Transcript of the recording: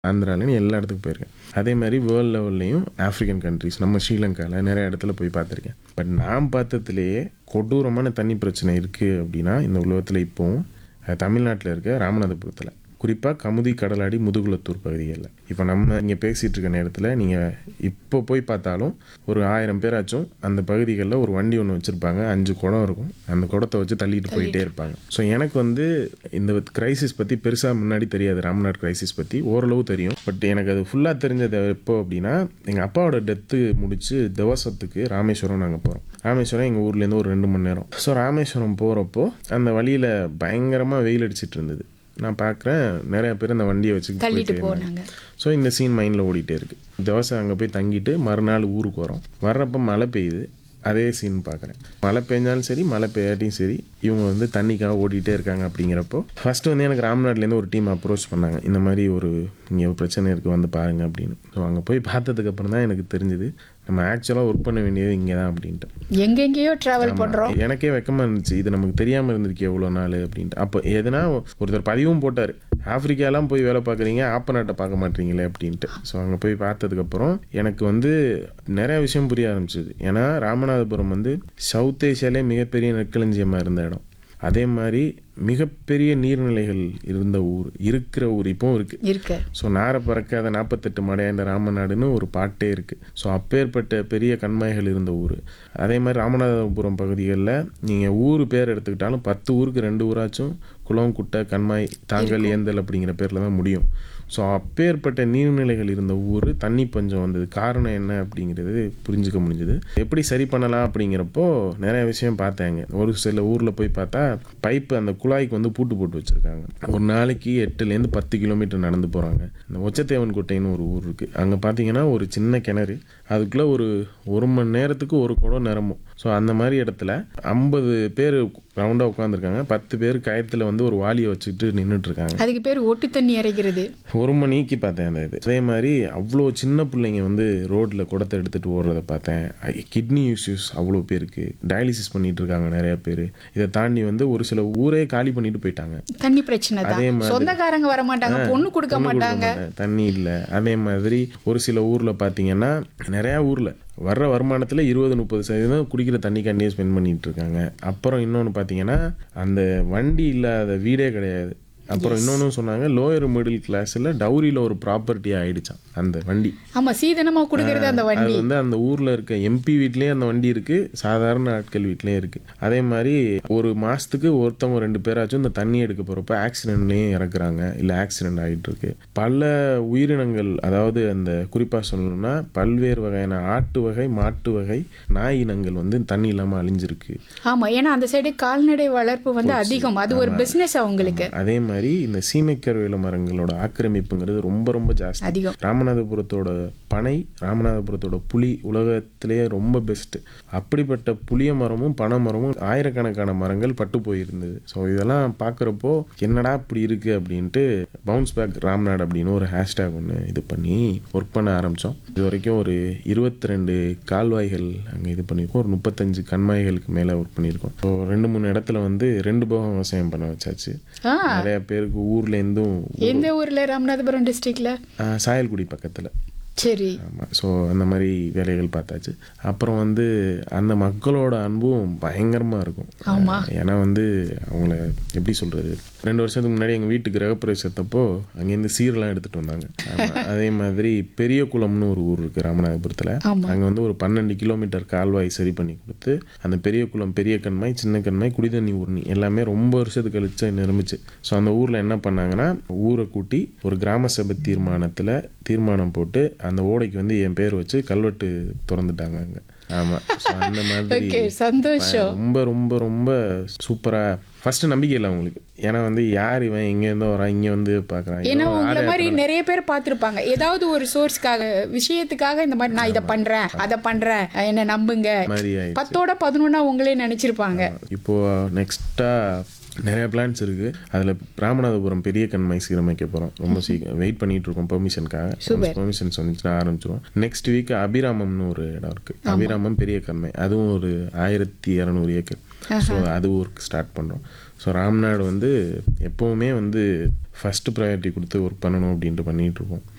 ஆந்திராலன்னு எல்லா இடத்துக்கும் போயிருக்கேன் அதே மாதிரி வேர்ல்டு லெவல்லையும் ஆஃப்ரிக்கன் கண்ட்ரிஸ் நம்ம ஸ்ரீலங்காவில் நிறைய இடத்துல போய் பார்த்துருக்கேன் பட் நான் பார்த்ததுலேயே கொடூரமான தண்ணி பிரச்சனை இருக்குது அப்படின்னா இந்த உலகத்தில் இப்போவும் அது தமிழ்நாட்டில் இருக்க ராமநாதபுரத்தில் குறிப்பாக கமுதி கடலாடி முதுகுளத்தூர் பகுதிகளில் இப்போ நம்ம இங்கே பேசிகிட்டு இருக்க நேரத்தில் நீங்கள் இப்போ போய் பார்த்தாலும் ஒரு ஆயிரம் பேராச்சும் அந்த பகுதிகளில் ஒரு வண்டி ஒன்று வச்சுருப்பாங்க அஞ்சு குடம் இருக்கும் அந்த குடத்தை வச்சு தள்ளிட்டு போயிட்டே இருப்பாங்க ஸோ எனக்கு வந்து இந்த கிரைசிஸ் பற்றி பெருசாக முன்னாடி தெரியாது ராம்நாட் கிரைசிஸ் பற்றி ஓரளவு தெரியும் பட் எனக்கு அது ஃபுல்லாக தெரிஞ்சது எப்போ அப்படின்னா எங்கள் அப்பாவோட டெத்து முடிச்சு தவசத்துக்கு ராமேஸ்வரம் நாங்கள் போகிறோம் ராமேஸ்வரம் எங்கள் ஊர்லேருந்து ஒரு ரெண்டு மணி நேரம் ஸோ ராமேஸ்வரம் போகிறப்போ அந்த வழியில் பயங்கரமாக வெயில் அடிச்சிட்டு இருந்தது நான் பார்க்குறேன் நிறைய பேர் அந்த வண்டியை வச்சு தள்ளிட்டு போனாங்க ஸோ இந்த சீன் மைண்டில் ஓடிட்டே இருக்கு தவசம் அங்கே போய் தங்கிட்டு மறுநாள் ஊருக்கு வரோம் வர்றப்ப மழை பெய்யுது அதே சீன் பார்க்குறேன் மழை பெஞ்சாலும் சரி மழை பெய்யாட்டியும் சரி இவங்க வந்து தண்ணிக்காக ஓடிட்டே இருக்காங்க அப்படிங்கிறப்போ ஃபஸ்ட்டு வந்து எனக்கு ராம்நாட்லேருந்து ஒரு டீம் அப்ரோச் பண்ணாங்க இந்த மாதிரி ஒரு இங்கே ஒரு பிரச்சனை இருக்குது வந்து பாருங்க அப்படின்னு ஸோ அங்கே போய் பார்த்ததுக்கப்புறம் தான் எனக்கு தெரிஞ்சுது நம்ம ஆக்சுவலாக ஒர்க் பண்ண வேண்டியது இங்கே தான் அப்படின்ட்டு எங்கெங்கேயோ டிராவல் பண்றோம் எனக்கே வெக்கமாக இருந்துச்சு இது நமக்கு தெரியாமல் இருந்திருக்கு எவ்வளோ நாள் அப்படின்ட்டு அப்போ எதுனா ஒருத்தர் பதிவும் போட்டார் ஆப்பிரிக்காலாம் போய் வேலை பார்க்குறீங்க ஆப்ப நாட்டை பார்க்க மாட்டீங்களே அப்படின்ட்டு ஸோ அங்கே போய் பார்த்ததுக்கப்புறம் எனக்கு வந்து நிறைய விஷயம் புரிய ஆரம்பிச்சது ஏன்னா ராமநாதபுரம் வந்து சவுத் ஏஷியாலே மிகப்பெரிய நெற்களஞ்சியமாக இருந்த இடம் அதே மாதிரி மிகப்பெரிய நீர்நிலைகள் இருந்த ஊர் இருக்கிற ஊர் இப்போவும் இருக்குது இருக்க ஸோ நார பறக்காத நாற்பத்தெட்டு மடையாண்ட ராமநாடுன்னு ஒரு பாட்டே இருக்குது ஸோ அப்பேற்பட்ட பெரிய கண்மாய்கள் இருந்த ஊர் அதே மாதிரி ராமநாதபுரம் பகுதிகளில் நீங்கள் ஊர் பேர் எடுத்துக்கிட்டாலும் பத்து ஊருக்கு ரெண்டு ஊராச்சும் குளம் குட்டை கண்மாய் தாங்கல் ஏந்தல் அப்படிங்கிற பேரில் தான் முடியும் ஸோ அப்பேற்பட்ட நீர்நிலைகள் இருந்த ஊர் தண்ணி பஞ்சம் வந்தது காரணம் என்ன அப்படிங்கிறது புரிஞ்சுக்க முடிஞ்சது எப்படி சரி பண்ணலாம் அப்படிங்கிறப்போ நிறைய விஷயம் பார்த்தாங்க ஒரு சில ஊரில் போய் பார்த்தா பைப்பு அந்த குழாய்க்கு வந்து பூட்டு போட்டு வச்சுருக்காங்க ஒரு நாளைக்கு எட்டுலேருந்து பத்து கிலோமீட்டர் நடந்து போகிறாங்க இந்த ஒச்சத்தேவன் கோட்டைன்னு ஒரு ஊர் இருக்குது அங்கே பார்த்தீங்கன்னா ஒரு சின்ன கிணறு அதுக்குள்ளே ஒரு ஒரு மணி நேரத்துக்கு ஒரு குடம் நிரம்பும் ஸோ அந்த மாதிரி இடத்துல ஐம்பது பேர் ரவுண்டாக உட்காந்துருக்காங்க பத்து பேர் கயத்தில் வந்து ஒரு வாளியை வச்சுக்கிட்டு நின்றுட்டு இருக்காங்க அதுக்கு பேர் ஒட்டு தண்ணி இறைக்கிறது ஒரு மணிக்கு பார்த்தேன் அந்த இது அதே மாதிரி அவ்வளோ சின்ன பிள்ளைங்க வந்து ரோட்டில் குடத்தை எடுத்துகிட்டு ஓடுறத பார்த்தேன் கிட்னி இஷ்யூஸ் அவ்வளோ பேருக்கு டயாலிசிஸ் பண்ணிட்டு இருக்காங்க நிறைய பேர் இதை தாண்டி வந்து ஒரு சில ஊரே காலி பண்ணிட்டு போயிட்டாங்க தண்ணி பிரச்சனை அதே தான் மாதிரி- சொந்தக்காரங்க வர மாட்டாங்க பொண்ணு கொடுக்க பொண்ணு கொடுக்க மாட்டாங்க மாட்டாங்க. தண்ணி இல்லை அதே மாதிரி ஒரு சில ஊரில் பார்த்தீங்கன்னா நிறையா ஊரில் வர்ற வருமானத்தில் இருபது முப்பது சதவீதம் குடிக்கிற தண்ணிக்காண்டியே ஸ்பெண்ட் பண்ணிட்டு இருக்காங்க அப்புறம் இன்னொன்று பார்த்தீங்கன்னா அந்த வண்டி இல்லாத வீடே கிடையாது அப்புறம் இன்னொன்று சொன்னாங்க லோயர் மிடில் கிளாஸில் டவுரியில் ஒரு ப்ராப்பர்ட்டி ஆயிடுச்சான் அந்த வண்டி ஆமா சீதனமா கொடுக்கறது அந்த அது வண்டி வந்து அந்த ஊரில் இருக்க எம்பி வீட்லேயும் அந்த வண்டி இருக்குது சாதாரண ஆட்கள் வீட்லேயும் இருக்குது அதே மாதிரி ஒரு மாதத்துக்கு ஒருத்தவங்க ரெண்டு பேராச்சும் இந்த தண்ணி எடுக்க போகிறப்ப ஆக்சிடென்ட்லேயும் இறக்குறாங்க இல்லை ஆக்சிடென்ட் ஆகிட்டு இருக்கு பல உயிரினங்கள் அதாவது அந்த குறிப்பாக சொல்லணும்னா பல்வேறு வகையான ஆட்டு வகை மாட்டு வகை நாய் இனங்கள் வந்து தண்ணி இல்லாமல் அழிஞ்சிருக்கு ஆமா ஏன்னா அந்த சைடு கால்நடை வளர்ப்பு வந்து அதிகம் அது ஒரு பிசினஸ் அவங்களுக்கு அதே மாதிரி இந்த சீமைக்கருவேல மரங்களோட ஆக்கிரமிப்புங்கிறது ரொம்ப ரொம்ப ஜாஸ்தி அதிகம் ராமநாதபுரத்தோட பனை ராமநாதபுரத்தோட புளி உலகத்திலேயே ரொம்ப பெஸ்ட் அப்படிப்பட்ட புளிய மரமும் பனை மரமும் ஆயிரக்கணக்கான மரங்கள் பட்டு போயிருந்தது ஸோ இதெல்லாம் பார்க்குறப்போ என்னடா இப்படி இருக்கு அப்படின்ட்டு பவுன்ஸ் பேக் ராம்நாடு அப்படின்னு ஒரு ஹேஷ்டேக் ஒன்று இது பண்ணி ஒர்க் பண்ண ஆரம்பித்தோம் இது வரைக்கும் ஒரு இருபத்தி ரெண்டு கால்வாய்கள் அங்கே இது பண்ணியிருக்கோம் ஒரு முப்பத்தஞ்சு கண்மாய்களுக்கு மேலே ஒர்க் பண்ணியிருக்கோம் ஸோ ரெண்டு மூணு இடத்துல வந்து ரெண்டு போகம் விவசாயம் பண்ண வச்சாச்சு ஆ நிறைய பேருக்கு ஊர்ல இருந்தும் எந்த ஊர்ல ராமநாதபுரம் டிஸ்ட்ரிக்ட்ல ஆஹ், சாயல்குடி பக்கத்தில் சரி ஆமாம் ஸோ அந்த மாதிரி வேலைகள் பார்த்தாச்சு அப்புறம் வந்து அந்த மக்களோட அன்பும் பயங்கரமாக இருக்கும் ஆமா. ஏன்னா வந்து அவங்கள எப்படி சொல்கிறது ரெண்டு வருஷத்துக்கு முன்னாடி எங்கள் வீட்டு கிரகப்பிரவேசத்தப்போ அங்கேருந்து சீரெல்லாம் எடுத்துகிட்டு வந்தாங்க ஆமா. அதே மாதிரி பெரிய குளம்னு ஒரு ஊர் இருக்குது ராமநாதபுரத்தில் ஆமா. அங்கே வந்து ஒரு பன்னெண்டு கிலோமீட்டர் கால்வாய் சரி பண்ணி கொடுத்து அந்த பெரிய குளம் பெரிய கண்மாய் சின்ன கண்மாய் குடிதண்ணி ஊர்னி எல்லாமே ரொம்ப வருஷத்துக்கு கழிச்சு நிரம்பிச்சு ஸோ அந்த ஊரில் என்ன பண்ணாங்கன்னா ஊரை கூட்டி ஒரு கிராம சபை தீர்மானத்தில் தீர்மானம் போட்டு அந்த ஓடைக்கு வந்து என் பேர் வச்சு கல்வெட்டு திறந்துட்டாங்க அங்கே ஆமாம் ஸோ அந்த மாதிரி ஓகே சந்தோஷம் ரொம்ப ரொம்ப ரொம்ப சூப்பராக ஃபர்ஸ்ட் நம்பிக்கை இல்லை அவங்களுக்கு ஏன்னா வந்து யார் இவன் எங்கேருந்தோ வரான் இங்கே வந்து பார்க்குறான் ஏன்னா உங்களை மாதிரி நிறைய பேர் பார்த்திருப்பாங்க ஏதாவது ஒரு சோர்ஸ்க்காக விஷயத்துக்காக இந்த மாதிரி நான் இதை பண்றேன் அதை பண்றேன் என்ன நம்புங்க மாதிரி ஆயிடுச்சு பத்தோட பதினொன்னா உங்களே நினைச்சிருப்பாங்க இப்போ நெக்ஸ்ட்டாக நிறைய பிளான்ஸ் இருக்குது அதில் ராமநாதபுரம் பெரிய கண்மாய் சீரமைக்க போகிறோம் ரொம்ப சீக்கிரம் வெயிட் பண்ணிட்டு இருக்கோம் பெர்மிஷனுக்காக பெர்மிஷன்ஸ் வந்துச்சுன்னா ஆரம்பிச்சிடும் நெக்ஸ்ட் வீக் அபிராமம்னு ஒரு இடம் இருக்குது அபிராமம் பெரிய கண்மாய் அதுவும் ஒரு ஆயிரத்தி இரநூறு ஏக்கர் ஸோ அது ஒர்க் ஸ்டார்ட் பண்ணுறோம் ஸோ ராம்நாடு வந்து எப்போவுமே வந்து ஃபஸ்ட்டு ப்ரையாரிட்டி கொடுத்து ஒர்க் பண்ணணும் அப்படின்ட்டு பண்ணிகிட்டு இருக்கோம்